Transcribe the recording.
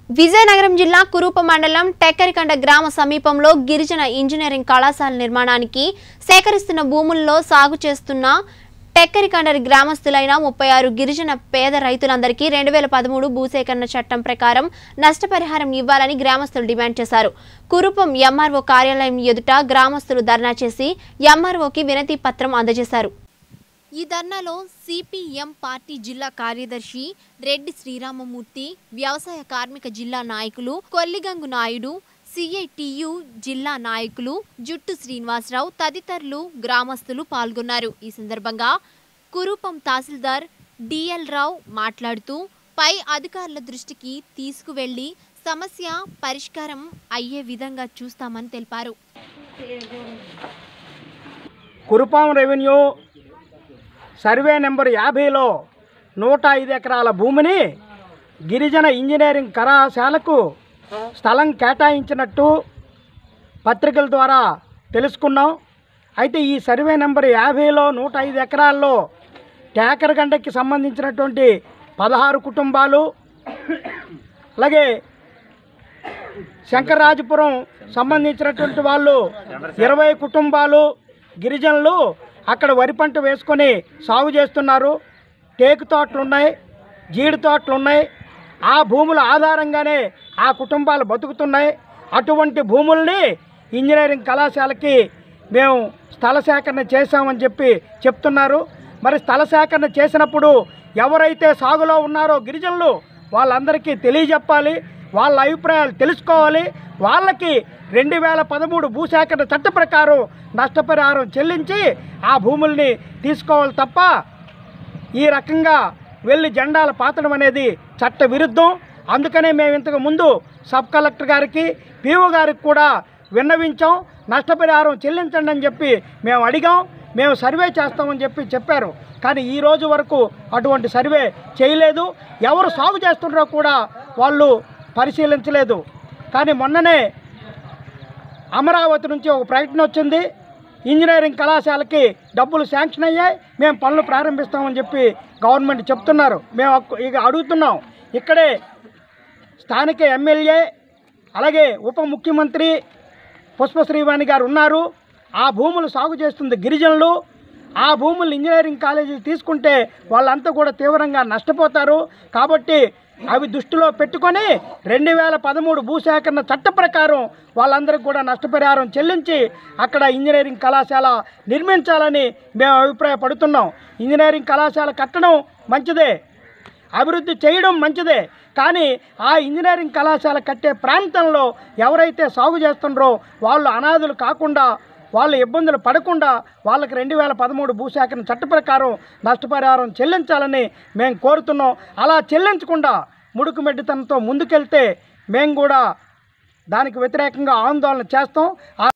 విజయనగరం జిల్లా కురూప మండలం టెక్కరికండ గ్రామ సమీపంలో గిరిజన ఇంజనీరింగ్ కళాశాల నిర్మాణానికి సేకరిస్తున్న భూముల్లో సాగు చేస్తున్న టెక్కరికండరి గ్రామస్తులైన ముప్పై ఆరు గిరిజన పేద రైతులందరికీ రెండు వేల పదమూడు భూసేకరణ చట్టం ప్రకారం నష్టపరిహారం ఇవ్వాలని గ్రామస్తులు డిమాండ్ చేశారు కురుపం ఎంఆర్ఓ కార్యాలయం ఎదుట గ్రామస్తులు ధర్నా చేసి ఎంఆర్ఓకి వినతి పత్రం అందజేశారు ఈ ధర్నాలో సిపిఎం పార్టీ జిల్లా కార్యదర్శి రెడ్డి శ్రీరామమూర్తి వ్యవసాయ కార్మిక జిల్లా నాయకులు కొల్లిగంగు నాయుడు సిఐటియు జిల్లా నాయకులు జుట్టు శ్రీనివాసరావు తదితరులు గ్రామస్తులు పాల్గొన్నారు ఈ సందర్భంగా కురూపం తహసీల్దార్ డిఎల్ రావు మాట్లాడుతూ పై అధికారుల దృష్టికి తీసుకువెళ్లి సమస్య పరిష్కారం అయ్యే విధంగా చూస్తామని తెలిపారు కురుపాం రెవెన్యూ సర్వే నెంబర్ యాభైలో నూట ఐదు ఎకరాల భూమిని గిరిజన ఇంజనీరింగ్ కళాశాలకు స్థలం కేటాయించినట్టు పత్రికల ద్వారా తెలుసుకున్నాం అయితే ఈ సర్వే నెంబర్ యాభైలో నూట ఐదు ఎకరాల్లో టేకరగండకి సంబంధించినటువంటి పదహారు కుటుంబాలు అలాగే శంకరరాజపురం సంబంధించినటువంటి వాళ్ళు ఇరవై కుటుంబాలు గిరిజనులు అక్కడ వరి పంట వేసుకొని సాగు చేస్తున్నారు టేకు తోటలు ఉన్నాయి జీడి తోటలు ఉన్నాయి ఆ భూముల ఆధారంగానే ఆ కుటుంబాలు బతుకుతున్నాయి అటువంటి భూముల్ని ఇంజనీరింగ్ కళాశాలకి మేము స్థల సేకరణ చేశామని చెప్పి చెప్తున్నారు మరి స్థల సేకరణ చేసినప్పుడు ఎవరైతే సాగులో ఉన్నారో గిరిజనులు వాళ్ళందరికీ తెలియజెప్పాలి వాళ్ళ అభిప్రాయాలు తెలుసుకోవాలి వాళ్ళకి రెండు వేల పదమూడు భూసేకరణ చట్ట ప్రకారం నష్టపరిహారం చెల్లించి ఆ భూముల్ని తీసుకోవాలి తప్ప ఈ రకంగా వెళ్ళి జెండాలు పాతడం అనేది చట్ట విరుద్ధం అందుకనే మేము ఇంతకు ముందు సబ్ కలెక్టర్ గారికి పీఓ గారికి కూడా విన్నవించాం నష్టపరిహారం చెల్లించండి అని చెప్పి మేము అడిగాం మేము సర్వే చేస్తామని చెప్పి చెప్పారు కానీ ఈ రోజు వరకు అటువంటి సర్వే చేయలేదు ఎవరు సాగు చేస్తున్నారో కూడా వాళ్ళు పరిశీలించలేదు కానీ మొన్ననే అమరావతి నుంచి ఒక ప్రకటన వచ్చింది ఇంజనీరింగ్ కళాశాలకి డబ్బులు శాంక్షన్ అయ్యాయి మేము పనులు ప్రారంభిస్తామని చెప్పి గవర్నమెంట్ చెప్తున్నారు మేము అక్కు- ఇక అడుగుతున్నాం ఇక్కడే స్థానిక ఎమ్మెల్యే అలాగే ఉప ముఖ్యమంత్రి పుష్పశ్రీవాణి గారు ఉన్నారు ఆ భూములు సాగు చేస్తుంది గిరిజనులు ఆ భూములు ఇంజనీరింగ్ కాలేజీ తీసుకుంటే వాళ్ళంతా కూడా తీవ్రంగా నష్టపోతారు కాబట్టి అవి దృష్టిలో పెట్టుకొని రెండు వేల పదమూడు భూసేకరణ చట్ట ప్రకారం వాళ్ళందరికీ కూడా నష్టపరిహారం చెల్లించి అక్కడ ఇంజనీరింగ్ కళాశాల నిర్మించాలని మేము అభిప్రాయపడుతున్నాం ఇంజనీరింగ్ కళాశాల కట్టడం మంచిదే అభివృద్ధి చేయడం మంచిదే కానీ ఆ ఇంజనీరింగ్ కళాశాల కట్టే ప్రాంతంలో ఎవరైతే సాగు చేస్తున్నారో వాళ్ళు అనాథులు కాకుండా వాళ్ళు ఇబ్బందులు పడకుండా వాళ్ళకి రెండు వేల పదమూడు భూసేకరణ చట్ట ప్రకారం నష్టపరిహారం చెల్లించాలని మేము కోరుతున్నాం అలా చెల్లించకుండా ముడుకుమెడ్డితనంతో ముందుకెళ్తే మేము కూడా దానికి వ్యతిరేకంగా ఆందోళన చేస్తాం ఆ